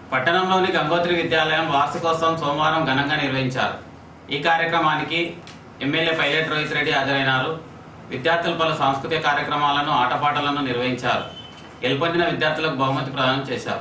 పట్టణంలోని గంగోత్రి విద్యాలయం వార్షికోత్సవం సోమవారం ఘనంగా నిర్వహించారు ఈ కార్యక్రమానికి ఎమ్మెల్యే పైలట్ రోహిత్ రెడ్డి హాజరైనారు విద్యార్థులు పలు సాంస్కృతిక కార్యక్రమాలను ఆటపాటలను నిర్వహించారు గెలుపొందిన విద్యార్థులకు బహుమతి ప్రదానం చేశారు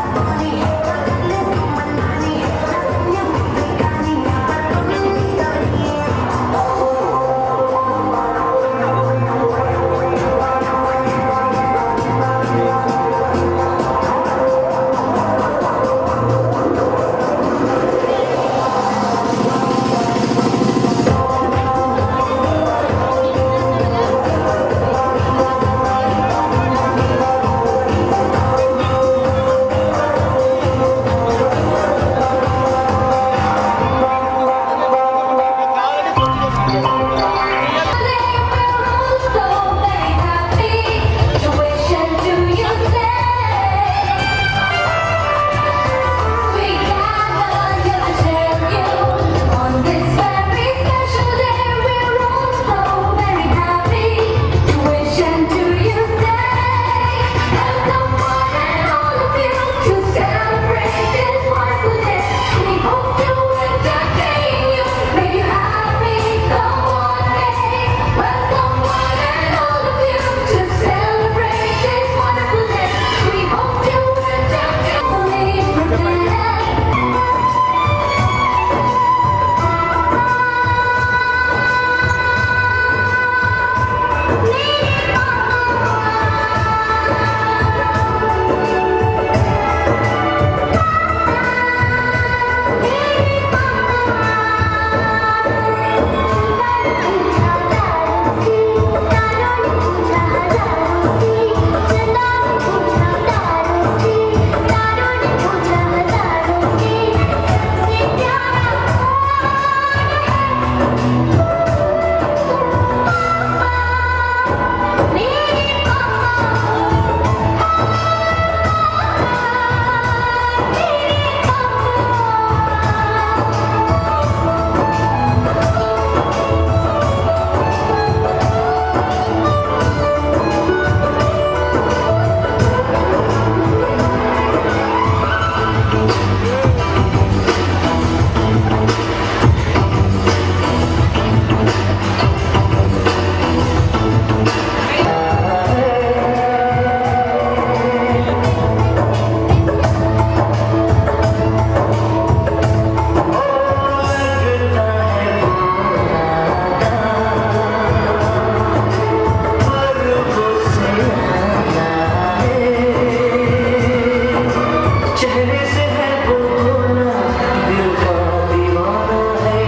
चेहरे से है वो खोना दिल का दीवाना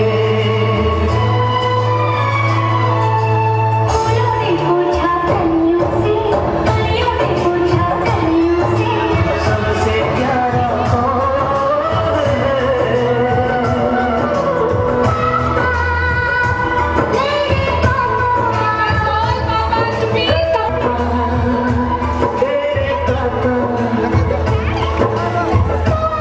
है सबसे प्यारा कौन है तेरे पापा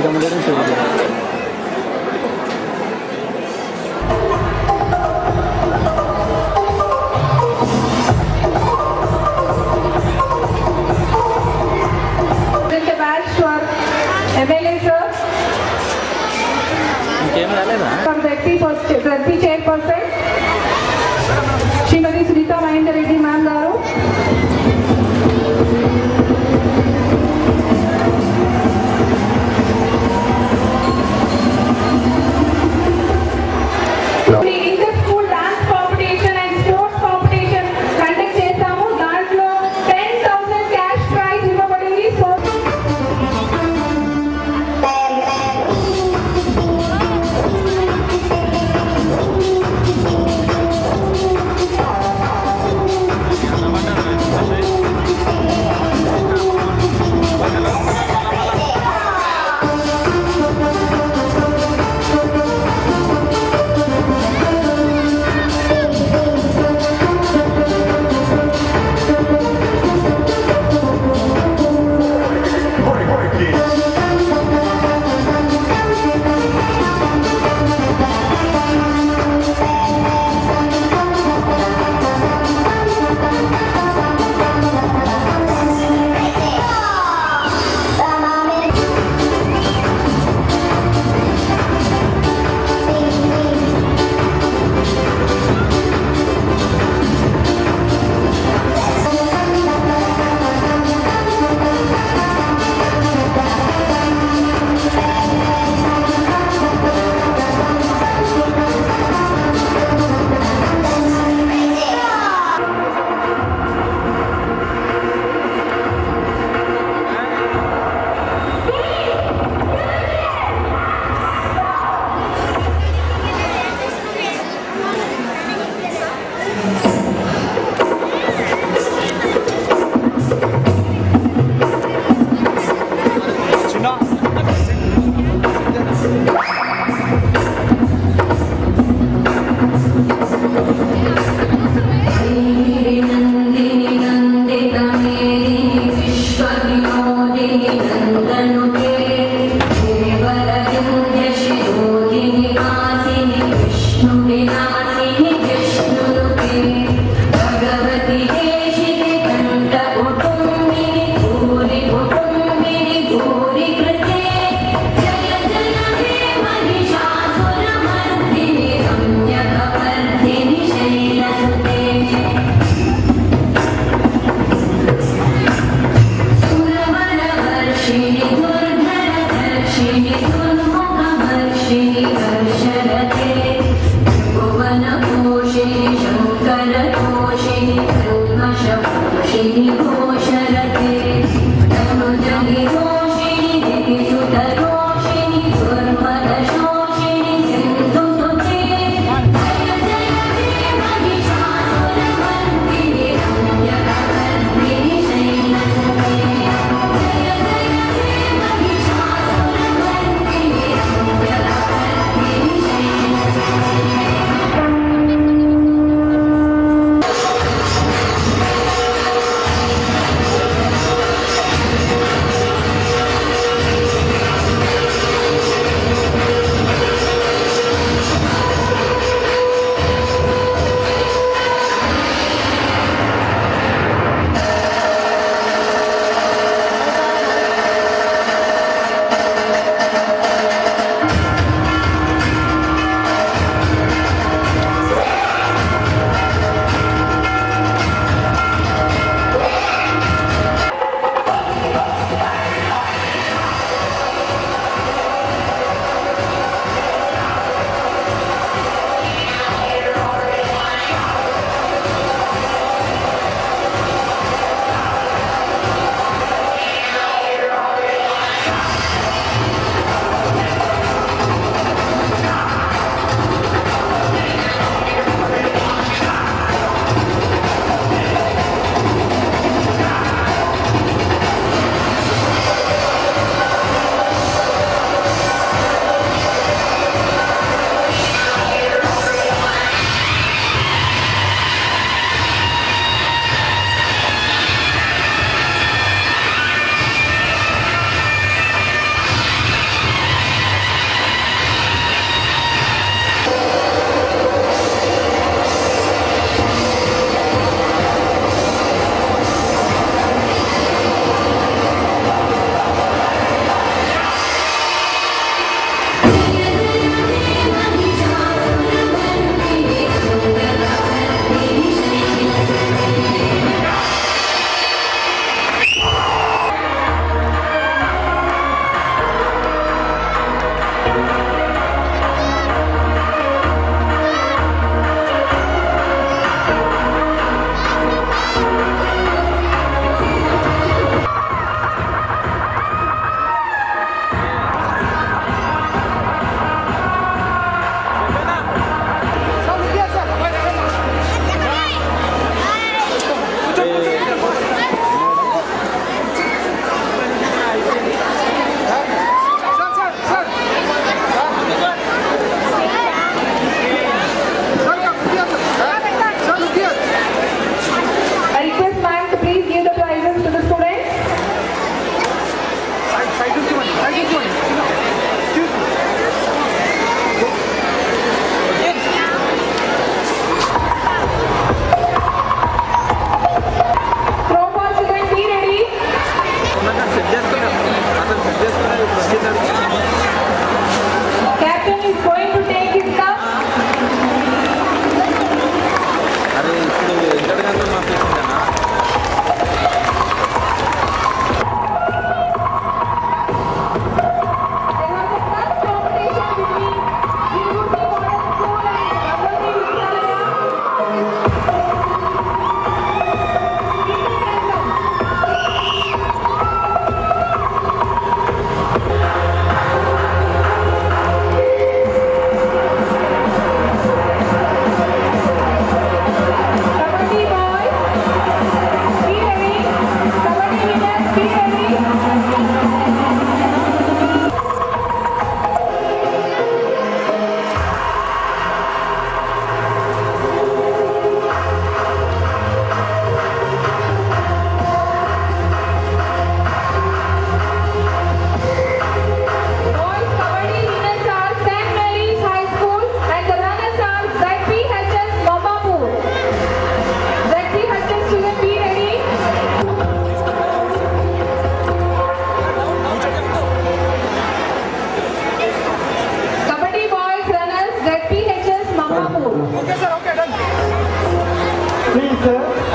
जमदरण से Present the badge for MLA sir, ఇంకేం రాలేదా for Zedpi post- Zedpi chairperson, Shrimati Sunitha Mahender Reddy ma'am గారు inter school dance competition and sports competition conduct చేస్తాము దాంట్లో టెన్ థౌసండ్ క్యాష్ ప్రైజ్ ఇవ్వబడింది సో नन्दिनि नन्दितमेदिनि विश्वविनोदिनि नन्दनुते केवलविन्द्यशिरोधिनि वासिनि विष्णुविनाशिनि विष्णुनुते भगवति देशिनि कण्ठकुटुम्बिनि भूरि कुटुम्बिनि भूरि कृते जय जय हे महिषासुरमर्दिनि रम्यकवर्धिनि शैलसुते सुरवरवर्ष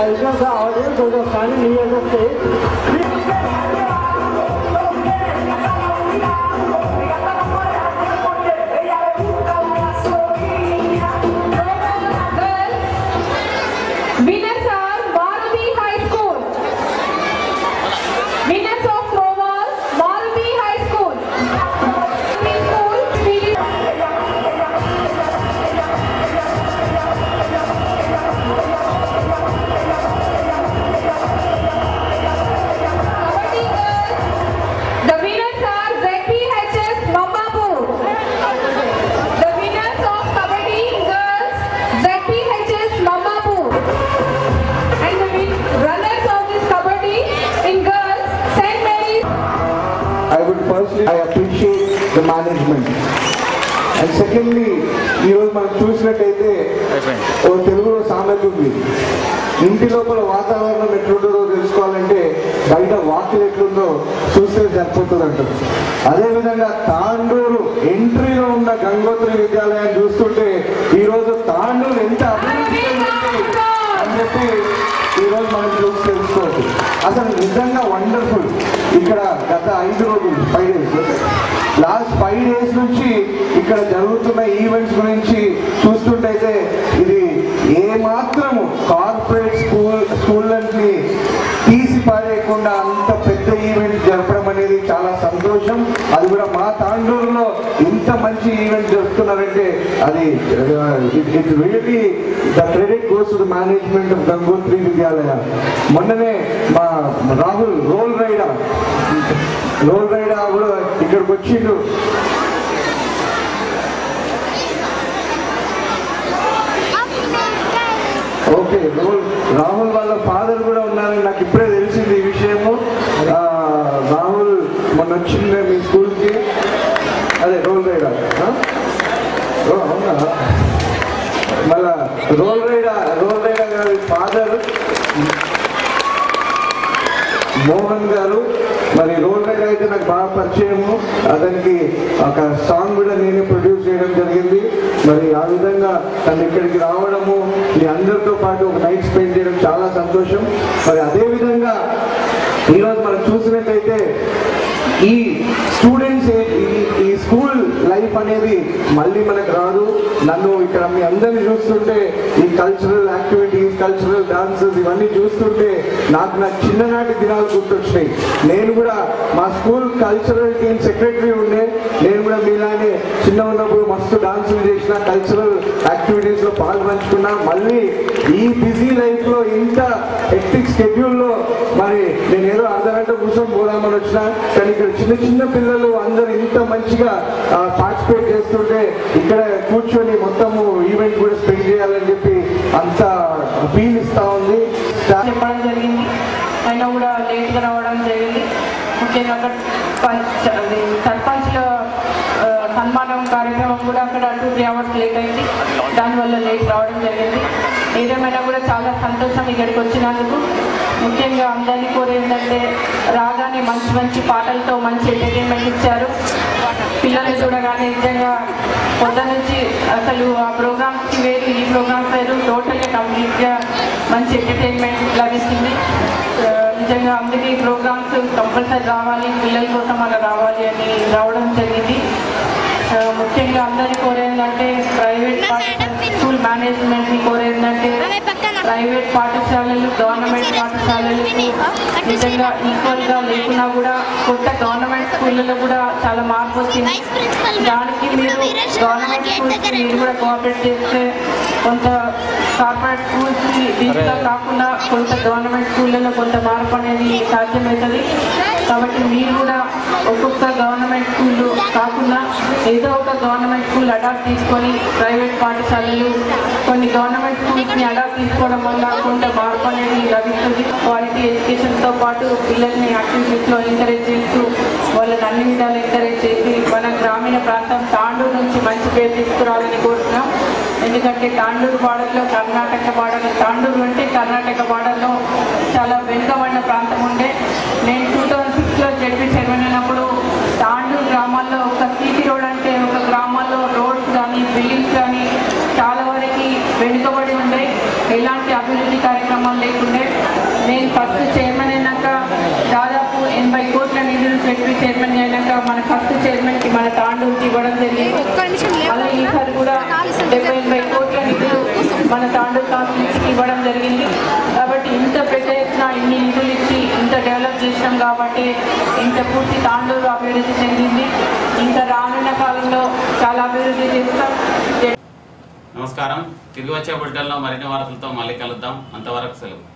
welcome the audience who are standing near the stage. Winners are Maruti High School. Winners of Throwball, Maruti High School. Maruti School, Sweden. Kabaddi girls. The winners are ZPHS Mambapur. The winners of Kabaddi girls, ZPHS Mambapur. And the win- runners of this Kabaddi in girls, St. Mary's. I would firstly, I appreciate the management. And secondly ఈరోజు మనం చూసినట్టయితే ఓ తెలుగులో సామెత ఉంది ఇంటి లోపల వాతావరణం ఎట్లుంటుందో తెలుసుకోవాలంటే బయట వాకిలు ఎట్లుందో చూస్తే సరిపోతుంది అంటారు అదేవిధంగా తాండూరు ఎంట్రీలో ఉన్న గంగోత్రి విద్యాలయాన్ని చూస్తుంటే ఈరోజు తాండూరు ఎంత అభివృద్ధి చెందింది అని చెప్పి ఈరోజు మనం చూసి తెలుసుకోవచ్చు అసలు నిజంగా వండర్ఫుల్ ఇక్కడ గత ఐదు రోజులు five days last five days నుంచి ఇక్కడ జరుగుతున్న ఈవెంట్స్ గురించి చూస్తుంటైతే ఇది ఏ మాత్రము కార్పొరేట్ స్కూల్ స్కూళ్ళని తీసి పారేయకుండా అంత పెద్ద ఈవెంట్ జరపడం అనేది చాలా సంతోషం అది కూడా మా తాండూరులో ఇంత మంచి ఈవెంట్ జరుపుతున్నారంటే అది it really the credit goes to the management of Gangotri Vidyalaya మొన్ననే మా రాహుల్ రోల్ రైడా రోల్ రైడా కూడా ఇక్కడికి వచ్చిండు ఓకే రాహుల్ రాహుల్ వాళ్ళ ఫాదర్ కూడా ఉన్నారని నాకు ఇప్పుడే తెలిసింది ఈ విషయము ఆ, రాహుల్ మొన్న వచ్చిండే మీ స్కూల్కి అదే రోల్ రైడర్ ఆ? ఓ, అవునా మళ్ళా రోల్ రైడర్ రోల్ రైడర్ గారి ఫాదర్ మోహన్ గారు మరి రోల్ రైడర్ అయితే నాకు బాగా పరిచయము అతనికి ఒక సాంగ్ కూడా నేనే ప్రొడ్యూస్ చేయడం జరిగింది మరి ఆ విధంగా తను ఇక్కడికి రావడము మీ అందరితో పాటు ఒక నైట్ స్పెండ్ చేయడం చాలా సంతోషం మరి అదే విధంగా ఈరోజు మనం చూసినట్టయితే ఈ స్టూడెంట్స్ ఈ స్కూల్ లైఫ్ అనేది మళ్ళీ మనకు రాదు నన్ను ఇక్కడ మీ అందరిని చూస్తుంటే ఈ కల్చరల్ యాక్టివిటీస్ కల్చరల్ డాన్సెస్ ఇవన్నీ చూస్తుంటే నాకు నా చిన్ననాటి దినాలు గుర్తొచ్చినాయి నేను కూడా మా స్కూల్ కల్చరల్ టీమ్ సెక్రటరీ ఉండే నేను కూడా మీలానే చిన్న ఉన్నప్పుడు మస్తు డాన్సులు చేసిన కల్చరల్ యాక్టివిటీస్ లో పాల్పంచుకున్నా మళ్ళీ ఈ బిజీ లైఫ్ లో ఇంత హెక్టిక్ స్కెడ్యూల్ లో మరి నేను ఏదో అర్ధ గంట కూర్చొని పోదామని వచ్చిన కానీ ఇక్కడ చిన్న చిన్న పిల్లలు అందరూ ఇంత మంచిగా పార్టిసిపేట్ చేస్తుంటే ఇక్కడ కూర్చొని మొత్తము ఈవెంట్ కూడా స్పెండ్ చేయాలని చెప్పి అంత ఫీల్ ఇస్తా ఉంది చెప్పడం జరిగింది అయినా కూడా లేట్గా రావడం జరిగింది ముఖ్యంగా అక్కడ పంచ్ అది సర్పంచ్ల ఆ, సన్మానం కార్యక్రమం కూడా అక్కడ టూ త్రీ అవర్స్ లేట్ అయింది దానివల్ల లేట్ రావడం జరిగింది ఏదేమైనా కూడా చాలా సంతోషం ఇక్కడికి వచ్చినందుకు ముఖ్యంగా అందరినీ కోరేది ఏంటంటే రాగానే మంచి మంచి పాటలతో మంచి ఎంటర్టైన్మెంట్ ఇచ్చారు పిల్లల్ని చూడగానే నిజంగా పొద్దు నుంచి అసలు ఆ ప్రోగ్రామ్స్కి వేరు ఈ ప్రోగ్రామ్స్ వేరు టోటల్గా కంప్లీట్గా మంచి ఎంటర్టైన్మెంట్ లభిస్తుంది ఆ, నిజంగా అందరికీ ప్రోగ్రామ్స్ కంపల్సరీ రావాలి పిల్లల కోసం అలా రావాలి అని రావడం జరిగింది ఆ, ముఖ్యంగా అందరినీ కోరేందంటే ప్రైవేట్ పాఠశాల స్కూల్ మేనేజ్మెంట్ని కోరేందంటే ప్రైవేట్ పాఠశాలలు గవర్నమెంట్ పాఠశాలలకు నిజంగా ఈక్వల్గా లేకున్నా కూడా కొత్త గవర్నమెంట్ స్కూళ్ళలో కూడా చాలా మార్పు వచ్చింది దానికి మీరు గవర్నమెంట్ స్కూల్స్ మీరు కూడా కోఆపరేట్ చేస్తే కొంత కార్పొరేట్ స్కూల్స్ దీంట్లో కాకుండా కొంత గవర్నమెంట్ స్కూళ్ళలో కొంత మార్పు అనేది సాధ్యమవుతుంది కాబట్టి మీరు కూడా ఒక్కొక్క గవర్నమెంట్ స్కూల్ కాకుండా ఏదో ఒక గవర్నమెంట్ స్కూల్ అడాప్ట్ తీసుకొని ప్రైవేట్ పాఠశాలలు కొన్ని గవర్నమెంట్ స్కూల్స్ని అడాప్ట్ తీసుకోవడం వల్ల కొంత మార్పు అనేది లభిస్తుంది క్వాలిటీ ఎడ్యుకేషన్తో పాటు పిల్లల్ని యాక్టివిటీస్లో ఎంకరేజ్ చేస్తూ వాళ్ళని అన్ని విధాలు ఎంకరేజ్ చేసి మన గ్రామీణ ప్రాంతం తాండూరు నుంచి మంచి పేరు తీసుకురావాలని కోరుతున్నాం ఎందుకంటే తాండూరు బార్డర్లో కర్ణాటక బార్డర్ తాండూరు అంటే కర్ణాటక బార్డర్లో చాలా వెనుకబడిన ప్రాంతం ఉండే నేను టూ థౌజండ్ సిక్స్లో జడ్పీ చైర్మన్ అయినప్పుడు తాండూరు గ్రామాల్లో ఒక సీటీ రోడ్ అంటే ఒక గ్రామాల్లో రోడ్స్ కానీ బిల్డింగ్స్ కానీ చాలా వరకు వెనుకబడి ఉండే ఎలాంటి అభివృద్ధి కార్యక్రమాలు లేకుండే కోట్ల నిధులు సెక్రటరీ చైర్మన్ అయినాక మన ఫస్ట్ చైర్మన్ కి మన తాండూరుకి ఇవ్వడం జరిగింది మళ్ళీ ఈసారి కూడా డెబ్బై ఎనభై కోట్ల నిధులు మన తాండూరు కాన్స్టిట్యూన్సీకి ఇవ్వడం జరిగింది కాబట్టి ఇంత పెద్ద ఎత్తున ఇన్ని నిధులు ఇచ్చి ఇంత డెవలప్ చేసినాం కాబట్టి ఇంత పూర్తి తాండూరు అభివృద్ధి చెందింది ఇంకా రానున్న కాలంలో చాలా అభివృద్ధి చేస్తాం నమస్కారం తిరిగి వచ్చే బిడ్డల్లో మరిన్ని వార్తలతో మళ్ళీ కలుద్దాం అంతవరకు సెలవు